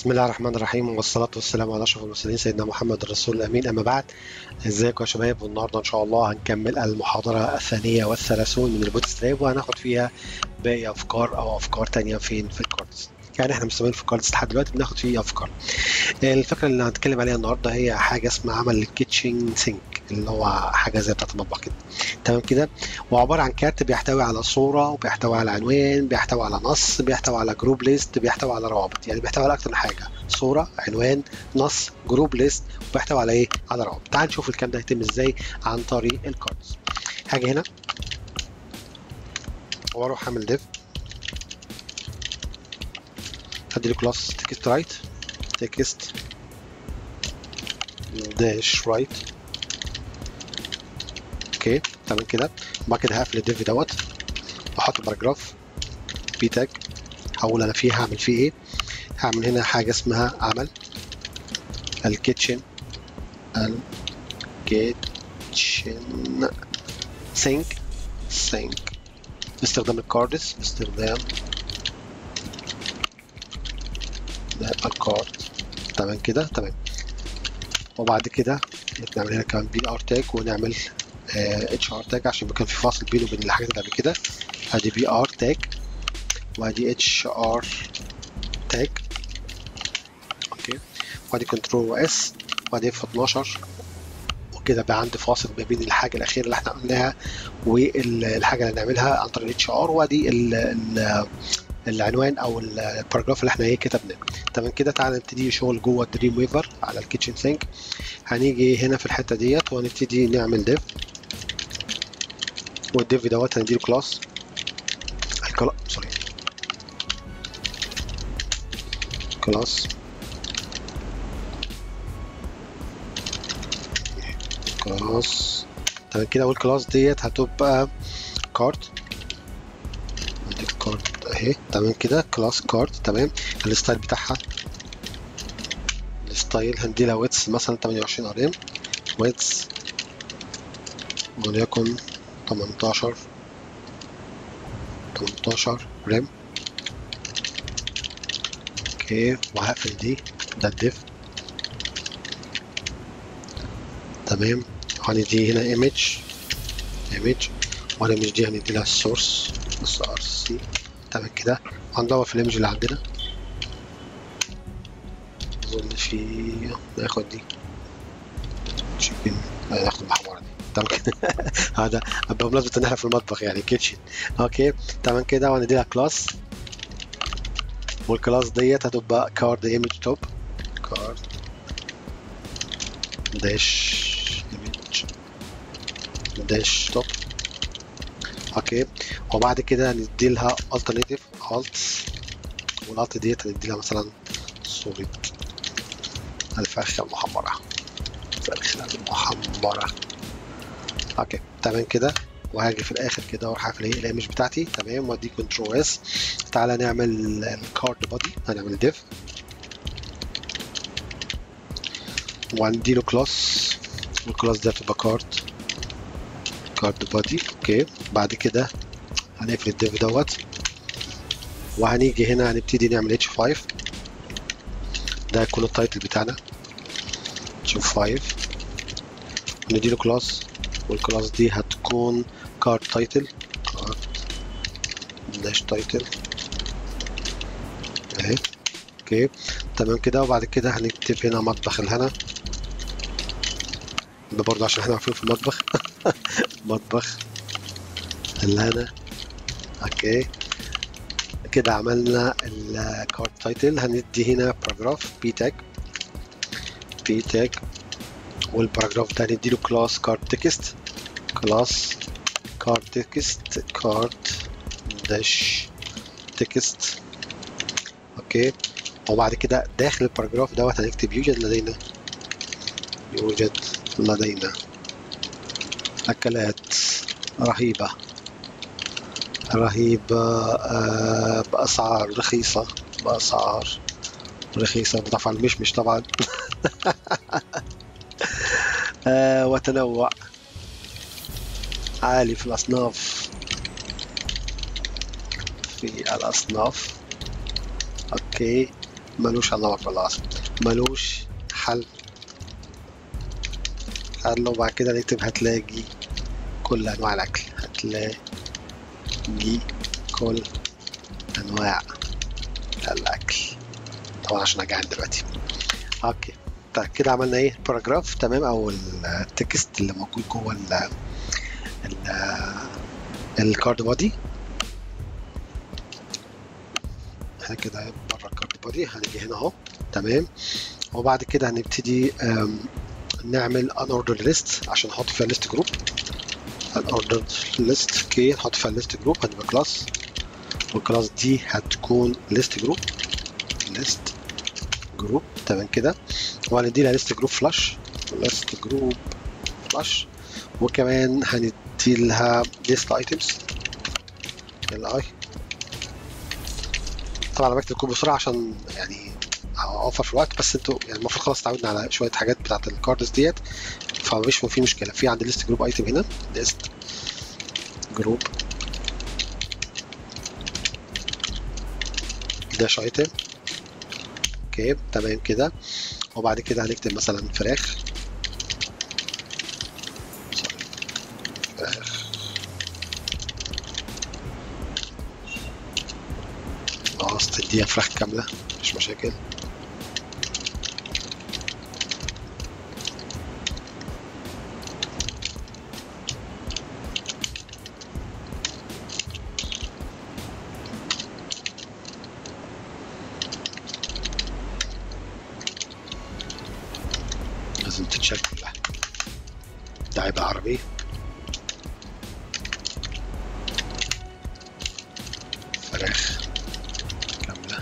بسم الله الرحمن الرحيم والصلاة والسلام على أشرف المرسلين سيدنا محمد الرسول الأمين أما بعد ازيكم يا شباب والنهارده إن شاء الله هنكمل المحاضرة الثانية والثلاثون من البوت ستراب وهناخد فيها باقي أفكار أو أفكار تانية فين في الكاردز يعني احنا مستمرين في الكاردز لحد دلوقتي بناخد فيه أفكار الفكرة اللي هنتكلم عليها النهارده هي حاجة اسمها عمل الكيتشن سينك اللي هو حاجة زي بتاعة المطبخ كده تمام كده وعبارة عن كارت بيحتوي على صورة وبيحتوي على عنوان بيحتوي على نص بيحتوي على جروب ليست بيحتوي على روابط يعني بيحتوي على أكتر من حاجة صورة عنوان نص جروب ليست وبيحتوي على إيه؟ على روابط تعال نشوف الكلام ده هيتم إزاي عن طريق الكاردز هاجي هنا واروح اعمل ديف هدي له كلاس تكست رايت تكست داش رايت اوكي تمام كده وبعد كده هقفل الديف دوت واحط باراجراف بي تاج هقول انا فيه هعمل فيه ايه هعمل هنا حاجه اسمها عمل الكيتشن الكيتشن سينك سينك باستخدام الكاردز باستخدام الكارد تمام كده تمام وبعد كده نعمل هنا كمان بي ار تاج ونعمل اتش ار تاج عشان يبقى كان في فاصل بينه وبين الحاجات اللي قبل كده ادي بي ار تاج وادي اتش ار تاج اوكي وادي كنترول واس وادي اف 12 وكده بقى عندي فاصل ما بين الحاجه الاخيره اللي احنا قلناها والحاجه اللي هنعملها عن طريق الاتش ار وادي ال ال العنوان او الباراجراف اللي احنا ايه كتبناه تمام كده تعالى نبتدي شغل جوه الدريم ويفر على الكيتشن سينك هنيجي هنا في الحته ديت وهنبتدي نعمل ديف والديف دوت هنديله كلاس الكلا سوري كلاس كلاس تمام كده والكلاس ديت هتبقى كارد كارد اهي تمام كده كلاس كارد تمام الستايل بتاعها الستايل هندي لها ويتس مثلا 28 ار ام ويتس وليكن 18 18 رام اوكي وهقفل دي ده الديف تمام هندي هنا ايمج ايمج وانا مش دي هندي لها السورس بس ار سي تمام كده هندور في الايمج اللي عندنا اظن في ناخد دي تشيكن ناخد المحمرة دي تمام كده هذا بمناسبة ان احنا في المطبخ يعني كيتشن اوكي تمام كده وندي لها كلاس والكلاس ديت هتبقى كارد ايمج توب كارد داش ايمج داش توب اوكي وبعد كده ندي لها alternative alt والالت ديت هندي لها مثلا صورة الفرخة المحمرة الفرخة المحمرة اوكي تمام كده وهاجي في الاخر كده واروح اقفل ايه الايمج بتاعتي تمام وادي كنترول اس تعالى نعمل الكارد بادي هنعمل ديف وهندي له كلاس والكلاس ده تبقى كارد كارد بادي اوكي بعد كده هنقفل الديف دوت وهنيجي هنا هنبتدي نعمل اتش 5 ده هيكون التايتل بتاعنا اتش 5 نديله كلاس والكلاس دي هتكون كارد تايتل كارد داش تايتل اهي اوكي تمام كده وبعد كده هنكتب هنا مطبخ الهنا ده برضه عشان احنا عارفين في المطبخ مطبخ الهنا اوكي كده عملنا الكارد تايتل هندي هنا باراجراف بي تاج بي تاج والباراجراف ده هنديله كلاس كارد تكست كلاس كارد تكست كارد داش تكست اوكي وبعد كده داخل الباراجراف دوت هنكتب يوجد لدينا يوجد لدينا أكلات رهيبة رهيبة آه بأسعار رخيصة بأسعار رخيصة بضعف على المشمش طبعا آه وتنوع عالي في الأصناف في الأصناف أوكي ملوش الله اكبر الله اصلا ملوش حل حل وبعد كده نكتب هتلاقي كل انواع الاكل هتلاقي كل انواع الاكل طبعا عشان اجعل دلوقتي اوكي طيب كده عملنا ايه باراجراف تمام او التكست اللي موجود جوه ال الكارد بودي احنا كده بره الكارد بودي هنيجي هنا اهو تمام وبعد كده هنبتدي نعمل ان اوردر ليست عشان نحط فيها ليست جروب ان اوردر ليست كي نحط فيها ليست جروب هتبقى كلاس والكلاس دي هتكون ليست جروب ليست جروب تمام كده وهندي لها ليست جروب فلاش ليست جروب فلاش وكمان هندي لها ليست ايتمز الاي طبعا انا بكتب كود بسرعه عشان يعني اوفر في الوقت بس انتوا يعني المفروض خلاص اتعودنا على شويه حاجات بتاعت الكاردز ديت فمش في مشكله في عندي ليست جروب ايتم هنا ليست جروب داش ايتم اوكي تمام كده وبعد كده هنكتب مثلا فراخ فراخ خلاص تديها فراخ كاملة مش مشاكل لازم تتشال كلها ده هيبقى عربي فراخ كاملة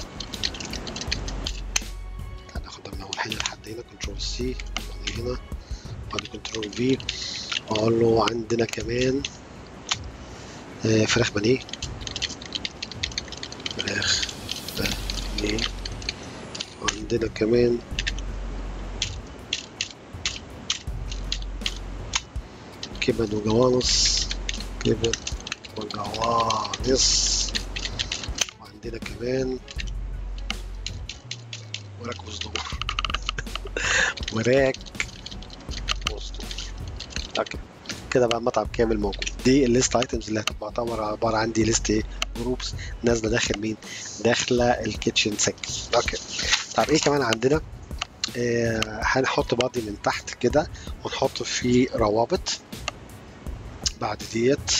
هناخدها من أول هنا لحد هنا كنترول سي وبعدين هنا وبعد كنترول في وأقول له عندنا كمان آه، فراخ بانيه فراخ بانيه وعندنا كمان كبد وجوانص كبد وجوانص وعندنا كمان وراك وصدور وراك وصدور اوكي كده بقى المطعم كامل موجود دي الليست ايتمز اللي هتبقى تعتبر عباره عن دي ليست جروبس نازله داخل مين داخله الكيتشن سيكشن اوكي طب ايه كمان عندنا آه هنحط بادي من تحت كده ونحط فيه روابط بعد ديت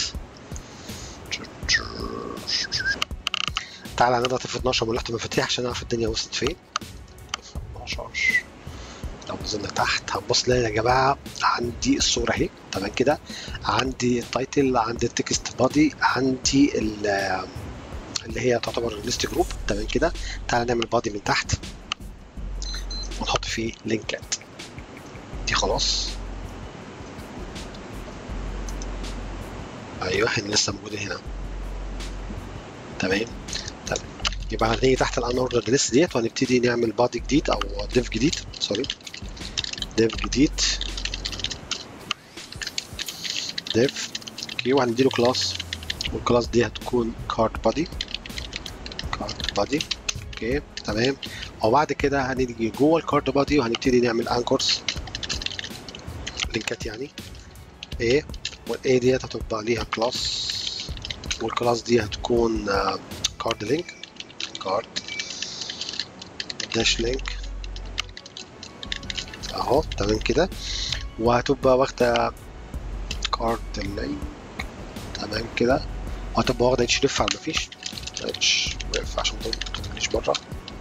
تعالى نضغط في 12 ولوحة المفاتيح عشان نعرف الدنيا وصلت فين 12 لو نزلنا تحت هنبص نلاقي يا جماعة عندي الصورة اهي تمام كده عندي التايتل عندي التكست بادي عندي ال- اللي هي تعتبر الليست جروب تمام كده تعالى نعمل بادي من تحت ونحط فيه لينكات دي خلاص ايوه هنا لسه موجوده هنا تمام تمام يبقى هنيجي تحت الان اوردر ليست ديت وهنبتدي نعمل بادي جديد او ديف جديد سوري ديف جديد ديف اوكي وهنديله كلاس والكلاس دي هتكون كارد بادي كارد بادي اوكي تمام وبعد كده هنيجي جوه الكارد بادي وهنبتدي نعمل انكورز لينكات يعني ايه والاي ديت هتبقى ليها كلاس والكلاس دي هتكون كارد لينك كارد داش لينك اهو تمام كده وهتبقى واخده كارد لينك تمام كده وهتبقى واخده اتش ريف على مفيش اتش ريف عشان ما تطلعليش بره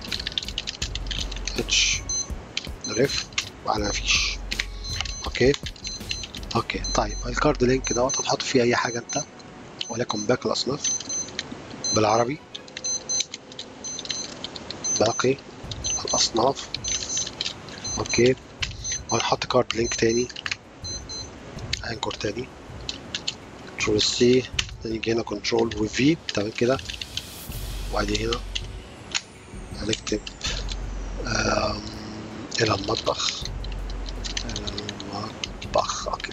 اتش ريف وعلى مفيش اوكي اوكي طيب الكارد لينك دوت هتحط فيه اي حاجه انت وليكن باقي الاصناف بالعربي باقي الاصناف اوكي وهنحط كارد لينك تاني انكور تاني كنترول سي نيجي هنا كنترول وفي تمام كده وبعدين هنا هنكتب آم، الى المطبخ الى المطبخ اوكي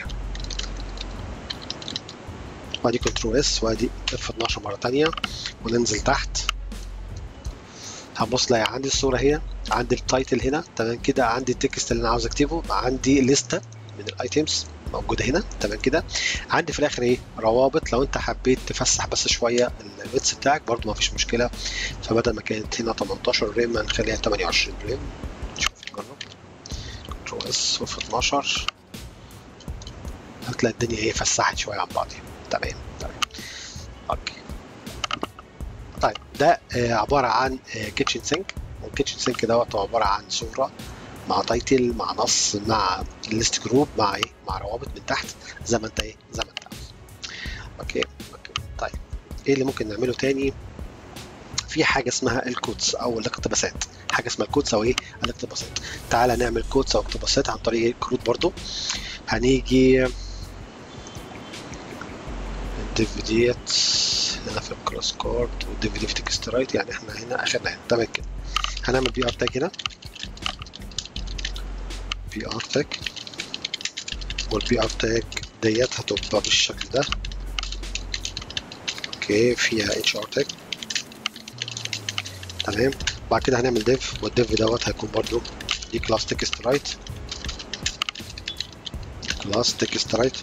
وادي كنترول اس وادي اف 12 مره تانية وننزل تحت هبص الاقي عندي الصوره هي عندي التايتل هنا تمام كده عندي التكست اللي انا عاوز اكتبه عندي لستة من الايتيمز موجوده هنا تمام كده عندي في الاخر ايه روابط لو انت حبيت تفسح بس شويه الويتس بتاعك برضو ما فيش مشكله فبدل ما كانت هنا 18 ريم هنخليها 28 ريم نشوف نجرب كنترول اس وفي 12 هتلاقي الدنيا ايه فسحت شويه عن بعضها تمام تمام اوكي طيب ده آه عباره عن آه كيتشن سينك والكيتشن سينك دوت عباره عن صوره مع تايتل مع نص مع ليست جروب مع ايه مع روابط من تحت زي ما انت ايه زي ما انت عاوز اوكي اوكي طيب ايه اللي ممكن نعمله تاني في حاجه اسمها الكودز او الاقتباسات حاجه اسمها الكودز او ايه الاقتباسات تعالى نعمل كودز او اقتباسات عن طريق الكروت برضو هنيجي الديف ديت هنا في الكلاس كارد والديف دي في تكست رايت يعني احنا هنا اخرنا هنا تمام كده هنعمل بي ار تاج هنا بي ار تاج والبي ار تاج ديت هتبقى بالشكل ده اوكي فيها اتش ار تاج تمام بعد كده هنعمل ديف والديف دوت هيكون برضو دي كلاس تكست رايت كلاس تكست رايت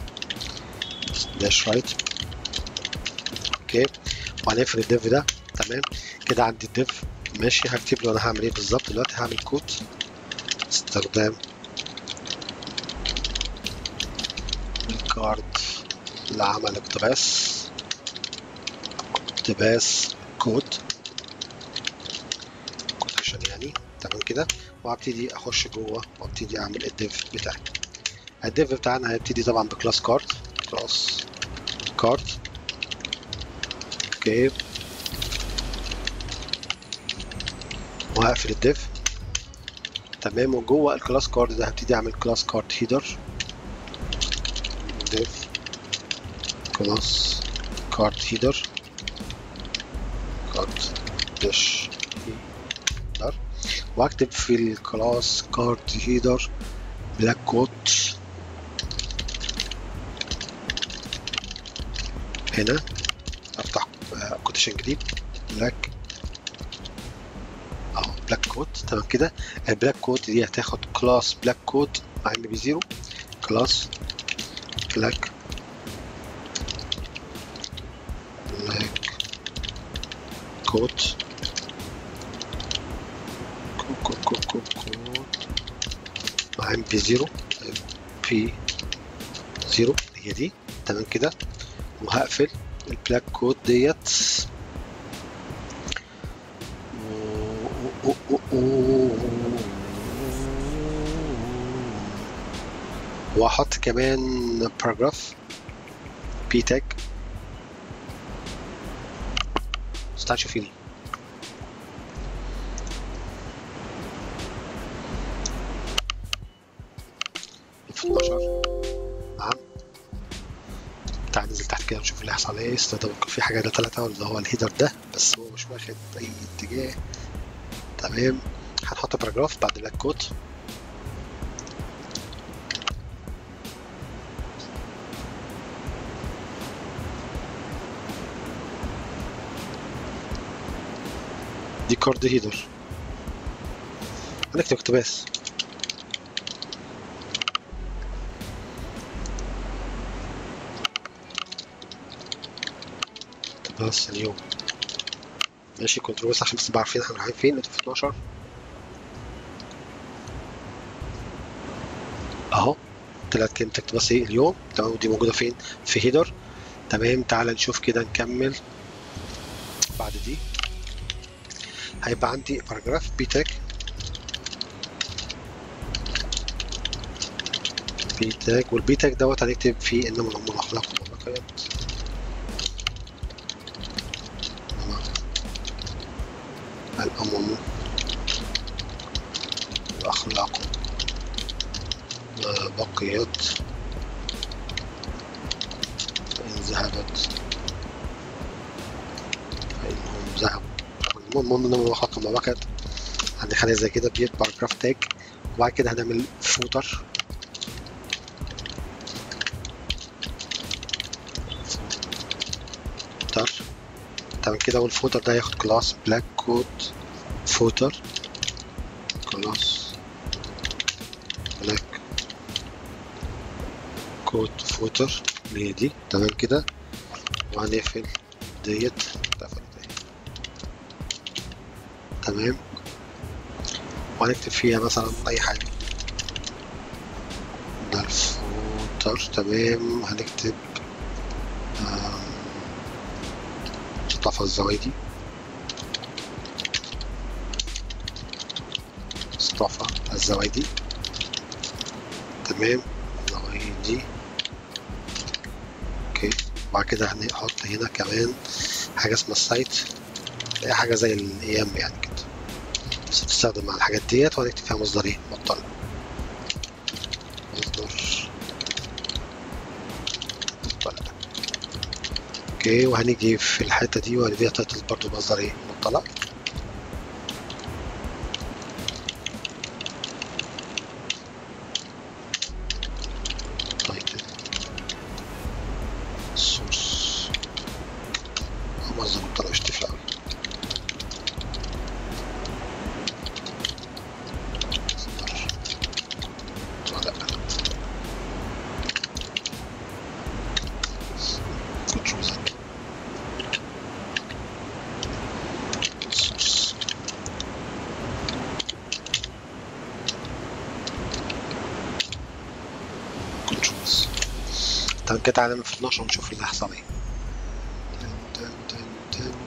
داش رايت اوكي وهنقفل الديف ده تمام كده عندي الديف ماشي هكتب له انا هعمل ايه بالظبط دلوقتي هعمل كود استخدام الكارد لعمل اقتباس اقتباس كود كوتيشن يعني تمام كده وهبتدي اخش جوه وابتدي اعمل الديف بتاعي الديف بتاعنا هيبتدي طبعا بكلاس كارد كلاس كارد اوكي وهقفل الديف تمام وجوه الكلاس كارد ده هبتدي اعمل كلاس كارد هيدر ديف كلاس كارد هيدر كارد داش هيدر واكتب في الكلاس كارد هيدر بلاك كوت هنا افتح كوتيشن جديد بلاك اهو بلاك كوت تمام كده البلاك كوت دي هتاخد كلاس بلاك كوت مع ام بي 0 كلاس بلاك بلاك كوت كوت كوت كوت كوت مع ام بي 0 بي 0 هي دي تمام كده وهقفل البلاك كود ديت واحط كمان باراجراف بي تاج استنى شوفيني في 12 نعم تعال ننزل تحت كده نشوف اللي هيحصل ايه استخدم في حاجه ده ثلاثة اللي هو الهيدر ده بس هو مش واخد اي اتجاه تمام هنحط باراجراف بعد بلاك كوت دي كارد هيدر هنكتب اقتباس بس اليوم ماشي كنترول بس عشان بس نبقى عارفين احنا رايحين فين في 12 اهو طلعت كلمة اقتباس ايه اليوم تمام ودي موجودة فين في هيدر تمام تعال نشوف كده نكمل بعد دي هيبقى عندي باراجراف بي تاج بي تاج والبي تاج دوت هنكتب فيه انما الامور الاخلاق والبركات الأمم الأخلاق ما بقيت فإن ذهبت فإنهم ذهبوا المهم إنهم الأخلاق ما بقيت عندي حاجة زي كده بيت باراجراف تاج وبعد كده هنعمل فوتر فوتر تمام كده والفوتر ده ياخد كلاس بلاك كود فوتر كلاس بلاك كوت فوتر اللي هي دي تمام كده وهنقفل ديت اتقفلت اهي تمام وهنكتب فيها مثلا اي حاجة ده الفوتر تمام هنكتب آم، مصطفى الزوايدي مصطفى الزوايدي تمام الزوايدي اوكي وبعد كده هنحط هنا كمان حاجة اسمها السايت هي حاجة زي الايام يعني كده بس بتستخدم مع الحاجات ديت وهنكتب فيها مصدر ايه مطلع مصدر مطلع اوكي وهنيجي في الحتة دي وهنديها تايتل برضه مصدر ايه مطلع تايتل سورس مصدر مطلع مش تفرق أوي مصدر مطلع كنترول زد سورس كنترولز طب كده تعالى في 12 ونشوف اللي هيحصل ايه تن- تن- تن- تن.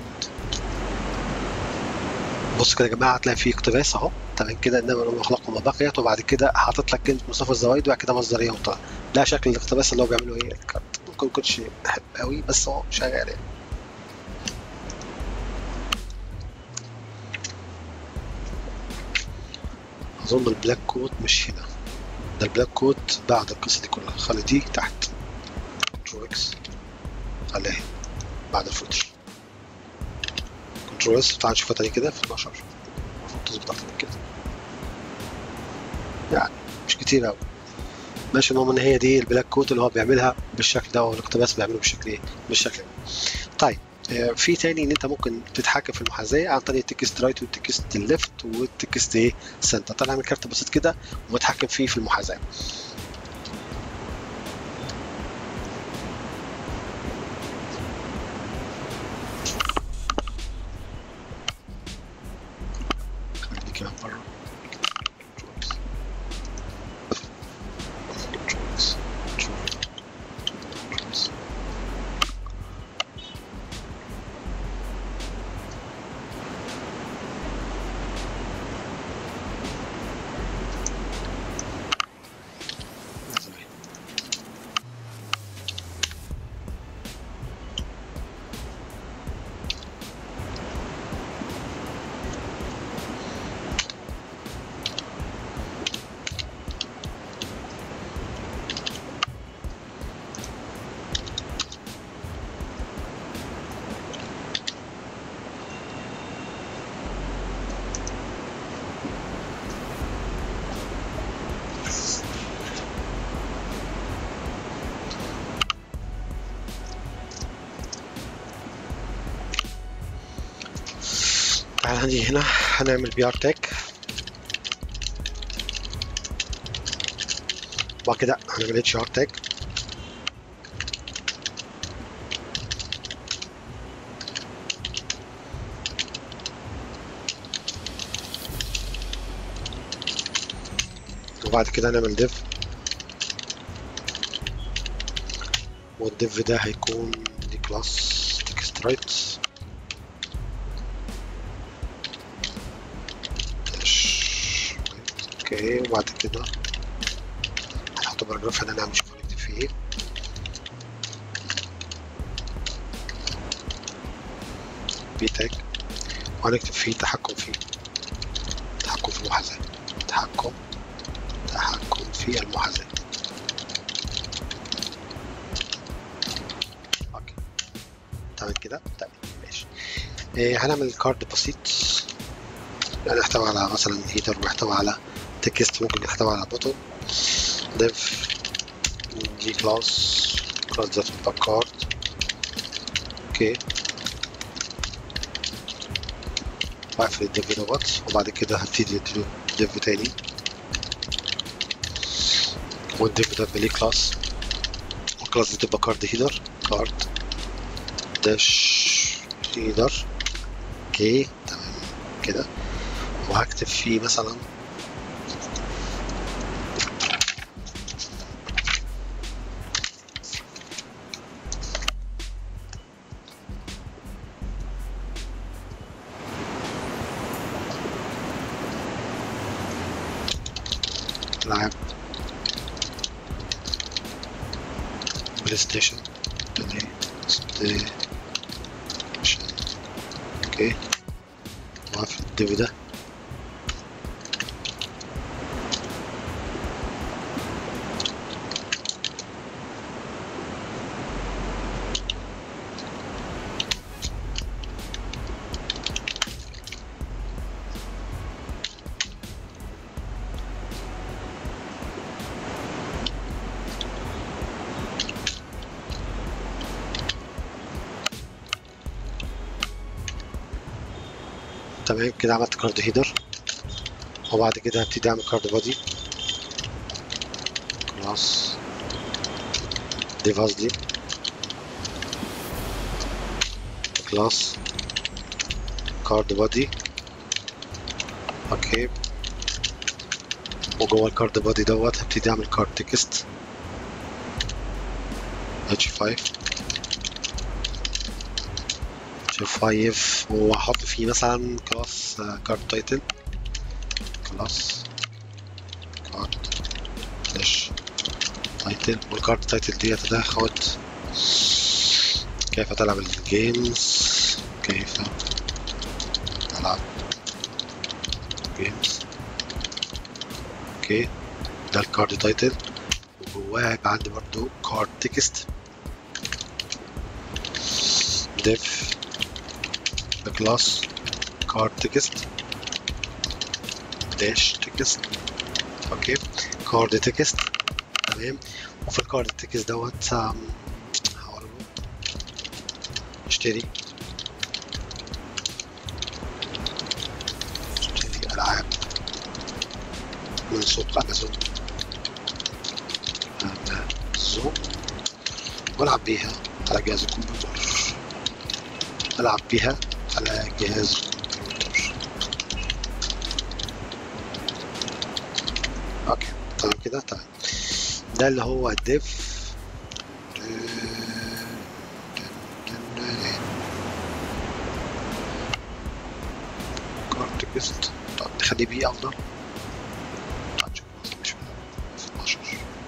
بص كده يا جماعه هتلاقي فيه اقتباس اهو تمام كده انما لما اخلق ما بقيت وبعد كده حاطط لك كلمه مصطفى الزوايد وبعد كده مصدر ايه وطلع ده شكل الاقتباس اللي هو بيعمله ايه الكارت ممكن ما كنتش بحب قوي بس هو شغال يعني اظن البلاك كوت مش هنا ده البلاك كوت بعد القصه دي كلها خلي دي تحت كنترول اكس خليها هنا بعد الفوتر كنترول اس تعال نشوفها تاني كده في 12 المفروض تظبط اكتر من كده يعني مش كتير قوي ماشي المهم ان هي دي البلاك كوت اللي هو بيعملها بالشكل ده والاقتباس بيعمله بالشكل ايه بالشكل ده طيب آه، في تاني ان انت ممكن تتحكم في المحاذاه عن طريق التكست رايت والتكست ليفت والتكست ايه سنتر طلع اعمل كارت بسيط كده وبتحكم فيه في المحاذاه خليني كده بره Controls. Controls. زي. تعال هنيجي هنا هنعمل بي ار تاك وبعد كده هنعمل اتش ار تاك وبعد كده هنعمل ديف والديف ده هيكون دي كلاس تكست رايت اوكي وبعد كده هنحط باراجراف هنا نعمل نشوف هنكتب فيه ايه بي تاج وهنكتب فيه تحكم فيه تحكم في المحاذاة تحكم تحكم في المحاذاة اوكي تمام كده تمام ماشي إيه هنعمل كارد بسيط يعني يحتوي على مثلا هيدر ويحتوي على تكست ممكن يحتوي على بوتون ديف دي كلاس كلاس ذات باك كارد اوكي واقفل الديف دوت وبعد كده هبتدي اديله ديف تاني والديف ده بليه كلاس الكلاس دي تبقى كارد هيدر كارد داش هيدر اوكي تمام كده وهكتب فيه مثلا لعب بلاي ستيشن بلاي ستيشن اوكي وقف الديو ده تمام كده عملت كارد هيدر وبعد كده هبتدي اعمل كارد بادي خلاص ديفاس دي كلاس كارد بادي اوكي وجوه الكارد بادي دوت هبتدي اعمل كارد تكست اتش 5 5 واحط فيه مثلا كلاس كارد تايتل كلاس كارد سلاش تايتل والكارد تايتل دي هتاخد كيف تلعب الجيمز كيف تلعب جيمز اوكي ده الكارد تايتل وجواه يبقى عندي برضو كارد تكست ديف كلاس كارد تكست داش تكست اوكي كارد تكست تمام وفي الكارد تكست دوت هقول له اشتري اشتري العاب من سوق امازون امازون والعب بيها على جهاز الكمبيوتر العب بيها على جهاز الكمبيوتر اوكي تمام كده تمام ده اللي هو الديف كارت تكست طب نخليه بيه افضل مش 12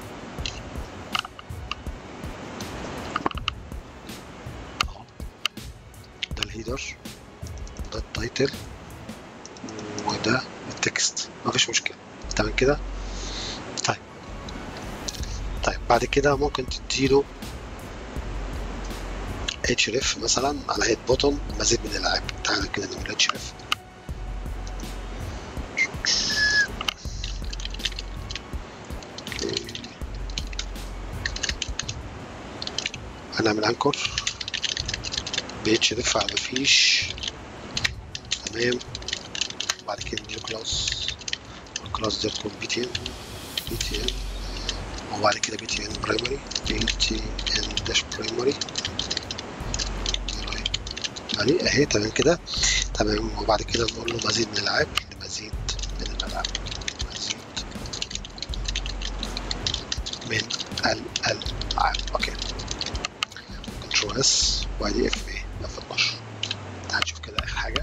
ده الهيدر ده التايتل وده التكست مفيش مشكلة تمام كده طيب طيب بعد كده ممكن تديله href مثلا على هيد بوتون مزيد من الالعاب تعالى كده نقول href هنعمل انكر بيتش دفع مفيش تمام بعد كده نديله كلاس الكلاس ده تكون بي تي ان بي تي ان وبعد كده بي تي ان برايمري بي تي ان داش برايمري عليه اهي تمام كده تمام وبعد كده نقول له مزيد من الالعاب مزيد من الالعاب مزيد من الالعاب اوكي كنترول اس وادي اف ايه اف 12 تعال نشوف كده اخر حاجه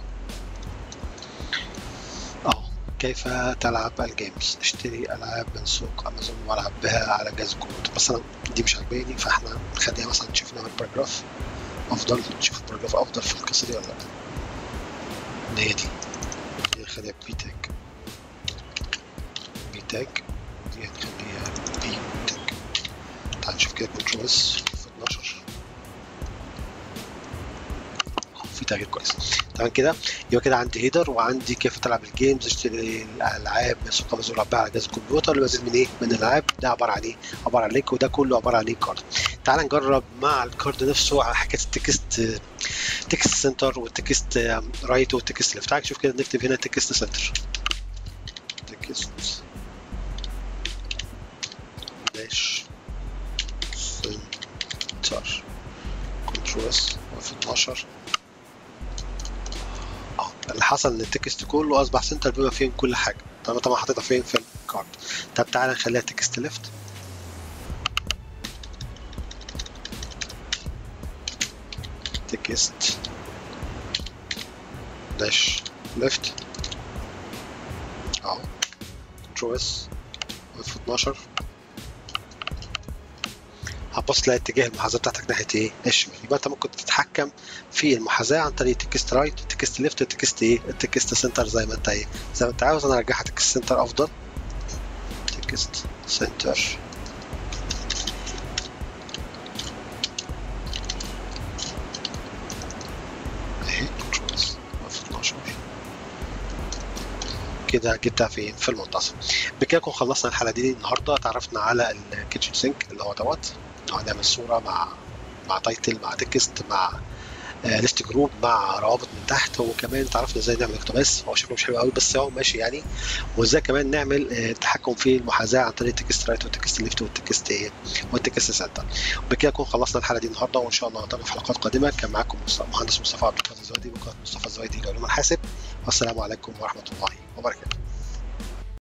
اهو كيف تلعب الجيمز اشتري العاب من سوق امازون والعب بها على جهاز الكمبيوتر بس انا دي مش عاجباني فاحنا نخليها مثلا نشوف نعمل باراجراف افضل نشوف باراجراف افضل في القصه دي ولا لا ان هي دي دي نخليها بي تاج بي تاج ودي هنخليها بي تاج تعال نشوف كده كنترول اس في 12 في تغيير كويس تمام كده يبقى كده عندي هيدر وعندي كيف تلعب الجيمز اشتري الالعاب من سوق امازون العبها على جهاز الكمبيوتر اللي مزيد من ايه من الالعاب ده عباره عن ايه عباره عن لينك وده كله عباره عن ايه كارد تعال نجرب مع الكارد نفسه على حكايه التكست تكست سنتر والتكست رايت والتكست ليفت تعال نشوف كده نكتب هنا تكست سنتر تكست داش سنتر كنترول اس في 12 اه اللي حصل ان التكست كله اصبح سنتر بما فيه كل حاجه طبعا طبعا حاططها فين في الكارد طب تعالى نخليها تكست ليفت تكست داش ليفت اهو كنترول اس في 12 هتبص تلاقي اتجاه المحاذاه بتاعتك ناحيه ايه؟ الشمال يبقى انت ممكن تتحكم في المحاذاه عن طريق تكست رايت تكست ليفت تكست ايه؟ التكست سنتر زي ما انت ايه؟ زي ما انت عاوز انا ارجعها تكست سنتر افضل تكست سنتر اهي كنترول اس في 12 كده جبتها فين؟ في المنتصف. بكده نكون خلصنا الحلقه دي النهارده اتعرفنا على الكيتشن سينك اللي هو دوت هنعمل صوره مع مع تايتل مع تكست مع ليست جروب مع روابط من تحت وكمان اتعرفنا ازاي نعمل اقتباس هو شكله مش حلو قوي بس هو ماشي يعني وازاي كمان نعمل التحكم في المحاذاه عن طريق التكست رايت والتكست ليفت والتكست ايه والتكست سنتر وبكده نكون خلصنا الحلقه دي النهارده وان شاء الله نتابع في حلقات قادمه كان معاكم مهندس مصطفى عبد القادر الزويدي وقناه مصطفى الزويدي لعلوم الحاسب والسلام عليكم ورحمه الله وبركاته